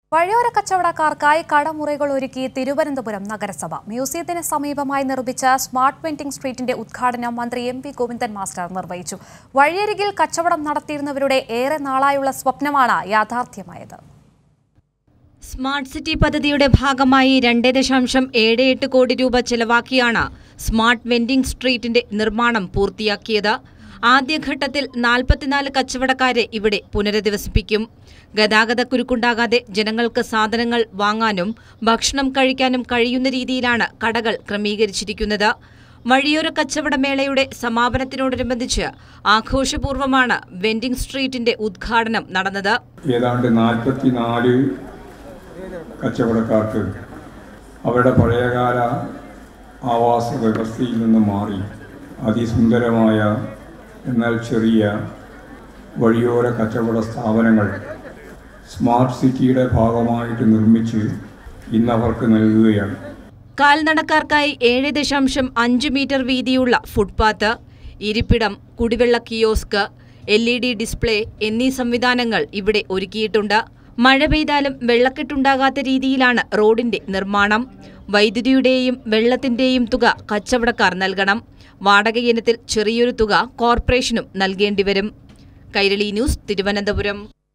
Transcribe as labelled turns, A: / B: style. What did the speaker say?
A: വഴിയോര കച്ചവടക്കാർക്കായി കടമുറികൾ ഒരുക്കി തിരുവനന്തപുരം നഗരസഭ മ്യൂസിയത്തിന് സമീപമായി നിർമ്മിച്ച സ്മാർട്ട് വെൻഡിംഗ് സ്ട്രീറ്റിന്റെ ഉദ്ഘാടനം മന്ത്രി എം പി ഗോവിന്ദൻ മാസ്റ്റർ നിർവഹിച്ചു വഴിയരികിൽ കച്ചവടം നടത്തിയിരുന്നവരുടെ ഏറെ നാളായുള്ള സ്വപ്നമാണ് യാഥാർത്ഥ്യമായത്
B: സ്മാർട്ട് സിറ്റി പദ്ധതിയുടെ ഭാഗമായി രണ്ട് ദശാംശം ഏഴ് എട്ട് കോടി രൂപ ചെലവാക്കിയാണ് സ്മാർട്ട് വെൻഡിംഗ് സ്ട്രീറ്റിന്റെ നിർമ്മാണം പൂർത്തിയാക്കിയത് ആദ്യഘട്ടത്തിൽ നാൽപ്പത്തിനാല് കച്ചവടക്കാരെ ഇവിടെ പുനരധിവസിപ്പിക്കും ഗതാഗതക്കുരുക്കുണ്ടാകാതെ ജനങ്ങൾക്ക് സാധനങ്ങൾ വാങ്ങാനും ഭക്ഷണം കഴിക്കാനും കഴിയുന്ന രീതിയിലാണ് കടകൾ ക്രമീകരിച്ചിരിക്കുന്നത് വഴിയോര കച്ചവടമേളയുടെ സമാപനത്തിനോടനുബന്ധിച്ച് ആഘോഷപൂർവ്വമാണ് വെൻഡിംഗ് സ്ട്രീറ്റിന്റെ ഉദ്ഘാടനം നടന്നത്
C: ഏതാണ്ട് നാൽപ്പത്തിനാല് കച്ചവടക്കാർക്ക് അവരുടെ പഴയകാല ആവാസ വ്യവസ്ഥയിൽ നിന്ന് മാറി അതിസുന്ദരമായ എന്നാൽ ചെറിയ വഴിയോര കച്ചവട സ്ഥാപനങ്ങൾ സ്മാർട്ട് സിറ്റിയുടെ ഭാഗമായിട്ട് നിർമ്മിച്ച് ഇന്നവർക്ക് നൽകുകയാണ്
B: കാൽനടക്കാർക്കായി ഏഴ് ദശാംശം അഞ്ച് മീറ്റർ വീതിയുള്ള ഫുട്പാത്ത് ഇരിപ്പിടം കുടിവെള്ള kiosk L E D display എന്നീ സംവിധാനങ്ങൾ ഇവിടെ ഒരുക്കിയിട്ടുണ്ട് മഴ പെയ്താലും വെള്ളക്കെട്ടുണ്ടാകാത്ത രീതിയിലാണ് റോഡിന്റെ നിർമ്മാണം വൈദ്യുതിയുടെയും വെള്ളത്തിന്റെയും തുക കച്ചവടക്കാർ നൽകണം വാടക ഇനത്തിൽ ചെറിയൊരു തുക കോർപ്പറേഷനും നൽകേണ്ടിവരും കൈരളി ന്യൂസ് തിരുവനന്തപുരം